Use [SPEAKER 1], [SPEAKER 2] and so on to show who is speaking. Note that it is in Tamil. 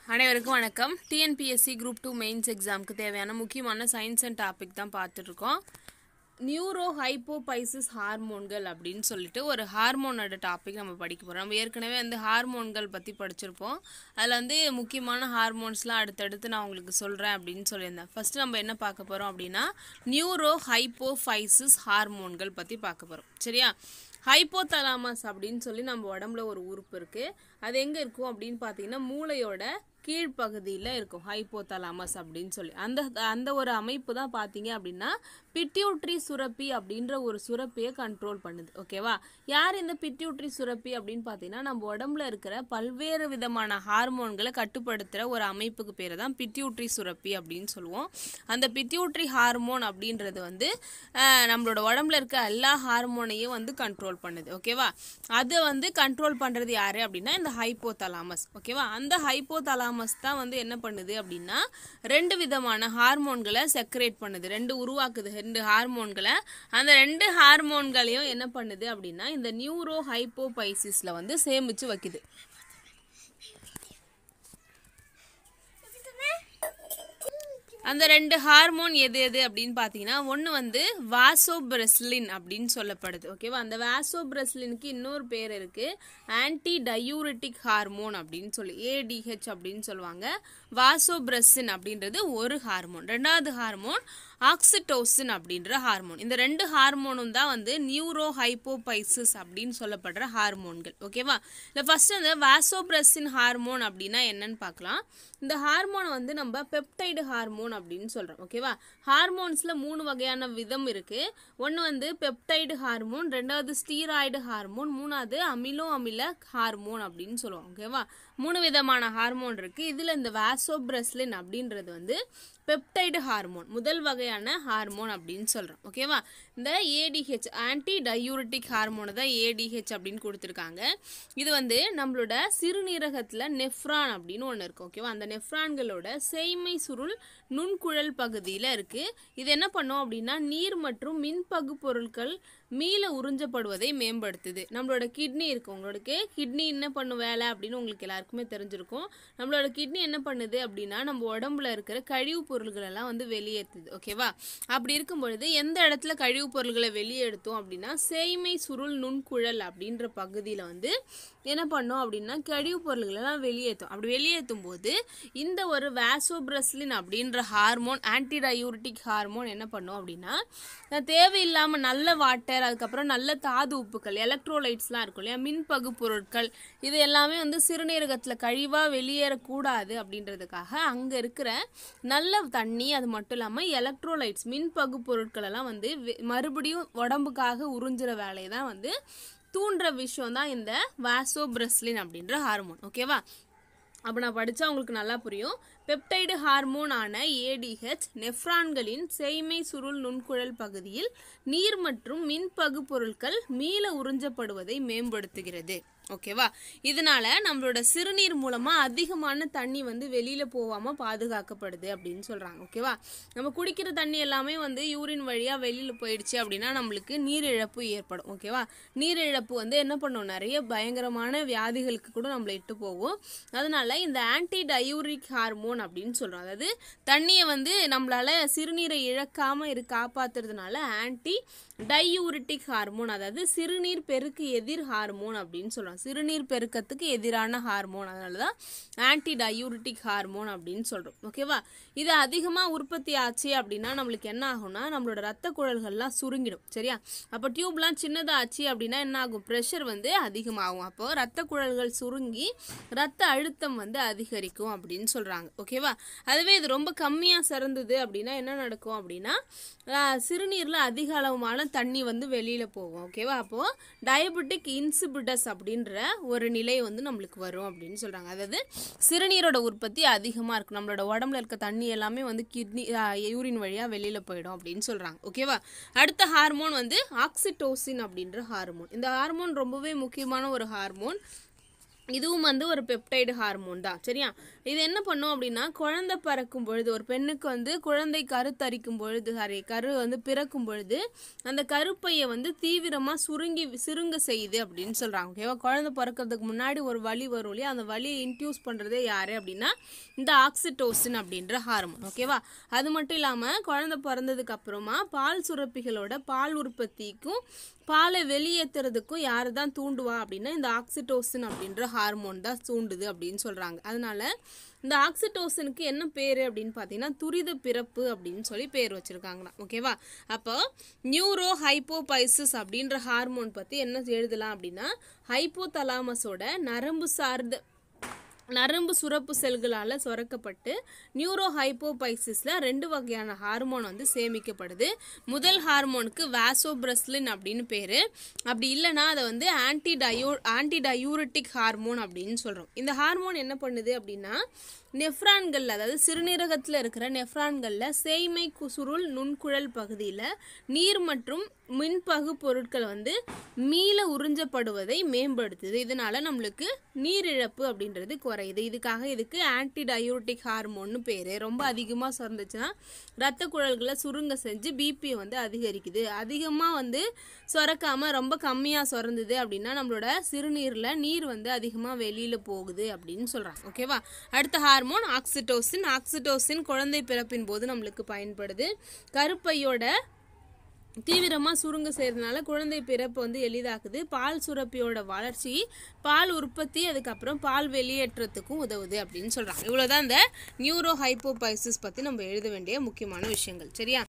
[SPEAKER 1] அனைவருக்கும் வணக்கம் டிஎன்பிஎஸ்சி குரூப் டூ மெயின்ஸ் எக்ஸாமுக்கு தேவையான முக்கியமான சயின்ஸ் அண்ட் டாபிக் தான் பார்த்துட்ருக்கோம் நியூரோ ஹைப்போபைசிஸ் ஹார்மோன்கள் அப்படின்னு சொல்லிட்டு ஒரு ஹார்மோனோட டாபிக் நம்ம படிக்க போகிறோம் நம்ம ஏற்கனவே வந்து ஹார்மோன்கள் பற்றி படிச்சிருப்போம் அதில் வந்து முக்கியமான ஹார்மோன்ஸ்லாம் அடுத்தடுத்து நான் உங்களுக்கு சொல்கிறேன் அப்படின்னு சொல்லியிருந்தேன் ஃபஸ்ட்டு நம்ம என்ன பார்க்க போகிறோம் அப்படின்னா நியூரோ ஹைப்போஃபைசிஸ் ஹார்மோன்கள் பற்றி பார்க்க போகிறோம் சரியா ஹைப்போதலாமஸ் அப்படின்னு சொல்லி நம்ம உடம்புல ஒரு உறுப்பு இருக்குது அது எங்கே இருக்கும் அப்படின்னு பார்த்தீங்கன்னா மூளையோட கீழ்ப்பகுதியில் இருக்கும் ஹைப்போதலாமஸ் அப்படின்னு சொல்லி அந்த அந்த ஒரு அமைப்பு தான் பார்த்தீங்க அப்படின்னா பிட்யூட்ரி சுரப்பி அப்படின்ற ஒரு சுரப்பியை கண்ட்ரோல் பண்ணுது ஓகேவா யார் இந்த பிட்யூட்ரி சுரப்பி அப்படின்னு பார்த்தீங்கன்னா நம்ம உடம்புல இருக்கிற பல்வேறு விதமான ஹார்மோன்களை கட்டுப்படுத்துகிற ஒரு அமைப்புக்கு பேர் தான் பிட்யூட்ரி சுரப்பி அப்படின்னு சொல்லுவோம் அந்த பிட்யூட்ரி ஹார்மோன் அப்படின்றது வந்து அஹ், நம்மளோட உடம்புல இருக்க எல்லா ஹார்மோனையும் வந்து கண்ட்ரோல் பண்ணுது ஓகேவா அதை வந்து கண்ட்ரோல் பண்ணுறது யாரு அப்படின்னா இந்த ஹைப்போதலாமஸ் ஓகேவா அந்த ஹைப்போதலாமஸ் தான் வந்து என்ன பண்ணுது அப்படின்னா ரெண்டு விதமான ஹார்மோன்களை செக்ரேட் பண்ணுது ரெண்டு உருவாக்குது ரெண்டு ஹார்மோன்களை அந்த ரெண்டு ஹார்மோன்களையும் என்ன பண்ணுது அப்படின்னா இந்த நியூரோ ஹைப்போபைசிஸ்ல வந்து சேமிச்சு வைக்குது அந்த ரெண்டு ஹார்மோன் எது எது அப்படின்னு பார்த்தீங்கன்னா ஒன்று வந்து வாசோபிரஸ்லின் அப்படின்னு சொல்லப்படுது ஓகேவா அந்த வாசோபிரஸ்லினுக்கு இன்னொரு பேர் இருக்கு ஆன்டி டயூரிட்டிக் ஹார்மோன் அப்படின்னு சொல்லி ஏடிஹெச் அப்படின்னு சொல்லுவாங்க வாசோபிரஸ்ஸின் அப்படின்றது ஒரு ஹார்மோன் ரெண்டாவது ஹார்மோன் ஆக்சிடோசின் அப்படின்ற ஹார்மோன் இந்த ரெண்டு ஹார்மோனும் தான் வந்து நியூரோ ஹைப்போபைசிஸ் அப்படின்னு சொல்லப்படுற ஹார்மோன்கள் ஓகேவா இல்லை ஃபர்ஸ்ட் அந்த வாசோபிரஸ்ஸின் ஹார்மோன் அப்படின்னா என்னன்னு பார்க்கலாம் இந்த ஹார்மோன் வந்து நம்ம பெப்டைடு ஹார்மோன் அப்படின்னு சொல்றோம் ஓகேவா ஹார்மோன்ஸ்ல மூணு வகையான விதம் இருக்கு ஒன்று வந்து பெப்டைடு ஹார்மோன் ரெண்டாவது ஸ்டீராய்டு ஹார்மோன் மூணாவது அமிலோ அமில ஹார்மோன் அப்படின்னு சொல்லுவோம் ஓகேவா மூணு விதமான ஹார்மோன் இருக்கு இதுல இந்த வாசோபிரஸ்லின் அப்படின்றது வந்து பெப்டைடு ஹார்மோன் முதல் வகையான ஹார்மோன் அப்படின்னு சொல்றோம் ஓகேவா இந்த ஏடிஹெச் ஆன்டி டயூரிட்டிக் ஹார்மோனை தான் ஏடிஹெச் அப்படின்னு கொடுத்துருக்காங்க இது வந்து நம்மளோட சிறுநீரகத்துல நெஃப்ரான் அப்படின்னு ஒன்று இருக்கு ஓகேவா அந்த நெஃப்ரான்களோட சேய்மை சுருள் நுண்குழல் பகுதியில் இருக்கு இது என்ன பண்ணும் அப்படின்னா நீர் மற்றும் மின்பகு பொருட்கள் மீள உறிஞ்சப்படுவதை மேம்படுத்துது நம்மளோட கிட்னி இருக்கு உங்களுக்கு கிட்னி என்ன பண்ணும் வேலை அப்படின்னு உங்களுக்கு எல்லாருக்குமே தெரிஞ்சிருக்கும் நம்மளோட கிட்னி என்ன பண்ணுது அப்படின்னா நம்ம உடம்புல இருக்கிற கழிவுப் பொருள்கள் எல்லாம் வந்து வெளியேற்றுது ஓகேவா அப்படி இருக்கும் பொழுது எந்த இடத்துல கழிவுப் பொருள்களை வெளியேடுத்தோம் அப்படின்னா சேய்மை சுருள் நுண்குழல் அப்படின்ற பகுதியில் வந்து என்ன பண்ணோம் அப்படின்னா கழிவுப் பொருள்களை எல்லாம் வெளியேற்றும் அப்படி வெளியேற்றும் போது இந்த ஒரு வாசோபிரஸ்லின் அப்படின்ற ஹார்மோன் ஆன்டிடயூரிட்டிக் ஹார்மோன் என்ன பண்ணும் அப்படின்னா அஹ் தேவையில்லாம நல்ல வாட்டர் அதுக்கப்புறம் நல்ல தாது உப்புக்கள் எலக்ட்ரோலைட்ஸ்லாம் இருக்கும் இல்லையா மின்பகு பொருட்கள் இது எல்லாமே வந்து சிறுநீரகத்தில் கழிவாக வெளியேறக்கூடாது அப்படின்றதுக்காக அங்கே இருக்கிற நல்ல தண்ணி அது மட்டும் இல்லாமல் எலக்ட்ரோலைட்ஸ் மின்பகு பொருட்கள் எல்லாம் வந்து வெ- மறுபடியும் உடம்புக்காக உறிஞ்சுற வேலையை தான் வந்து தூண்டுற விஷயம் தான் இந்த வாசோபிரஸ்லின் அப்படின்ற ஹார்மோன் ஓகேவா அப்போ நான் படித்தா உங்களுக்கு நல்லா புரியும் பெப்டைடு ஹார்மோன் ஆன ஏடிஹெச் நெஃப்ரான்களின் சேய்மை சுருள் நுண்குழல் பகுதியில் நீர் மற்றும் மின்பகு பொருட்கள் மீள உறிஞ்சப்படுவதை மேம்படுத்துகிறது ஓகேவா இதனால நம்மளோட சிறுநீர் மூலமா அதிகமான தண்ணி வந்து வெளியில போகாம பாதுகாக்கப்படுது அப்படின்னு சொல்றாங்க ஓகேவா நம்ம குடிக்கிற தண்ணி எல்லாமே வந்து யூரின் வழியா வெளியில போயிடுச்சு அப்படின்னா நம்மளுக்கு நீரிழப்பு ஏற்படும் ஓகேவா நீரிழப்பு வந்து என்ன பண்ணும் நிறைய பயங்கரமான வியாதிகளுக்கு கூட நம்மளை இட்டு போகும் அதனால இந்த ஆன்டி டயூரிக் ஹார்மோன் அப்படின்னு சொல்றோம் அதாவது தண்ணியை வந்து நம்மளால சிறுநீரை இழக்காம இரு காப்பாத்துறதுனால ஆன்டி டையூரிட்டிக் ஹார்மோன் அதாவது சிறுநீர் பெருக்கு எதிர் ஹார்மோன் அப்படின்னு சொல்றோம் சிறுநீர் பெருக்கத்துக்கு எதிரான ஹார்மோன் அதனால தான் ஆன்டி டயூரிட்டிக் ஹார்மோன் அப்படின்னு சொல்றோம் ஓகேவா இது அதிகமா உற்பத்தி ஆச்சு அப்படின்னா நம்மளுக்கு என்ன ஆகும்னா நம்மளோட ரத்த குழல்கள்லாம் சுருங்கிடும் சரியா அப்போ டியூப்லாம் சின்னதாச்சு அப்படின்னா என்ன ஆகும் ப்ரெஷர் வந்து அதிகமாகும் அப்போ ரத்த குழல்கள் சுருங்கி ரத்த அழுத்தம் வந்து அதிகரிக்கும் அப்படின்னு சொல்றாங்க ஓகேவா அதுவே இது ரொம்ப கம்மியா சிறந்தது அப்படின்னா என்ன நடக்கும் அப்படின்னா ஆஹ், சிறுநீர்ல அதிக அளவுமான தண்ணி வந்து வெளியில போகும் ஓகேவா அப்போ டயபெட்டிக் இன்சிபிட்டஸ் அப்படின்ற ஒரு நிலை வந்து நம்மளுக்கு வரும் அப்படின்னு சொல்றாங்க அதாவது சிறுநீரோட உற்பத்தி அதிகமா இருக்கும் நம்மளோட உடம்புல இருக்க தண்ணி எல்லாமே வந்து கிட்னி யூரின் வழியா வெளியில போயிடும் அப்படின்னு சொல்றாங்க ஓகேவா அடுத்த ஹார்மோன் வந்து ஆக்சிடோசின் அப்படின்ற ஹார்மோன் இந்த ஹார்மோன் ரொம்பவே முக்கியமான ஒரு ஹார்மோன் இதுவும் வந்து ஒரு பெப்டைடு ஹார்மோன் தான் சரியா இது என்ன பண்ணும் அப்படின்னா குழந்தை பிறக்கும் பொழுது ஒரு பெண்ணுக்கு வந்து குழந்தை கருத்தரிக்கும் பொழுது சாரி கரு வந்து பிறக்கும் பொழுது அந்த கருப்பையை வந்து தீவிரமாக சுருங்கி சுருங்க செய்யுது அப்படின்னு சொல்கிறாங்க ஓகேவா குழந்தை பிறக்கிறதுக்கு முன்னாடி ஒரு வலி வரும் இல்லையா அந்த வலியை இன்டியூஸ் பண்ணுறதே யார் அப்படின்னா இந்த ஆக்சிடோசின் அப்படின்ற ஹார்மோன் ஓகேவா அது மட்டும் இல்லாமல் குழந்தை பிறந்ததுக்கு அப்புறமா பால் சுரப்பிகளோட பால் உற்பத்திக்கும் பாலை வெளியேற்றுறதுக்கும் யார் தான் தூண்டுவா அப்படின்னா இந்த ஆக்சிடோசின் அப்படின்ற ஹார்மோன் தான் தூண்டுது அப்படின்னு சொல்கிறாங்க அதனால இந்த ஆக்சிடோசினுக்கு என்ன பேர் அப்படின்னு பார்த்தீங்கன்னா துரித பிறப்பு அப்படின்னு சொல்லி பேர் வச்சுருக்காங்களாம் ஓகேவா அப்போ நியூரோ ஹைப்போபைசிஸ் அப்படின்ற ஹார்மோன் பற்றி என்ன எழுதலாம் அப்படின்னா ஹைப்போதலாமஸோட நரம்பு சார்ந்த நரம்பு சுரப்பு செல்களால் சுரக்கப்பட்டு நியூரோ ஹைப்போபைசிஸில் ரெண்டு வகையான ஹார்மோன் வந்து சேமிக்கப்படுது முதல் ஹார்மோனுக்கு வாசோபிரஸ்லின் அப்படின்னு பேர் அப்படி இல்லைன்னா அதை வந்து ஆன்டி டயோ ஆன்டி டயூரிட்டிக் ஹார்மோன் அப்படின்னு சொல்கிறோம் இந்த ஹார்மோன் என்ன பண்ணுது அப்படின்னா நெஃப்ரான்களில் அதாவது சிறுநீரகத்தில் இருக்கிற நெஃப்ரான்களில் சேய்மை சுருள் நுண்குழல் பகுதியில் நீர் மற்றும் மின்பகு பொருட்கள் வந்து மீள உறிஞ்சப்படுவதை மேம்படுத்துது இதனால நம்மளுக்கு நீரிழப்பு அப்படின்றது குறையுது இதுக்காக இதுக்கு ஆன்டி டயூரிட்டிக் ஹார்மோன்னு பேர் ரொம்ப அதிகமாக சுரந்துச்சுன்னா ரத்த குழல்களை சுருங்க செஞ்சு பிபி வந்து அதிகரிக்குது அதிகமாக வந்து சுரக்காமல் ரொம்ப கம்மியாக சுரந்தது அப்படின்னா நம்மளோட சிறுநீரில் நீர் வந்து அதிகமாக வெளியில் போகுது அப்படின்னு சொல்கிறாங்க ஓகேவா அடுத்த ஹார்மோன் ஆக்சிடோசின் ஆக்சிடோசின் குழந்தை பிறப்பின் போது நம்மளுக்கு பயன்படுது கருப்பையோட தீவிரமாக சுருங்க செய்யறதுனால குழந்தை பிறப்பு வந்து எளிதாக்குது பால் சுரப்பியோட வளர்ச்சி பால் உற்பத்தி அதுக்கப்புறம் பால் வெளியேற்றத்துக்கும் உதவுது அப்படின்னு சொல்கிறாங்க இவ்வளோதான் இந்த நியூரோ ஹைப்போபைசிஸ் பற்றி நம்ம எழுத வேண்டிய முக்கியமான விஷயங்கள் சரியா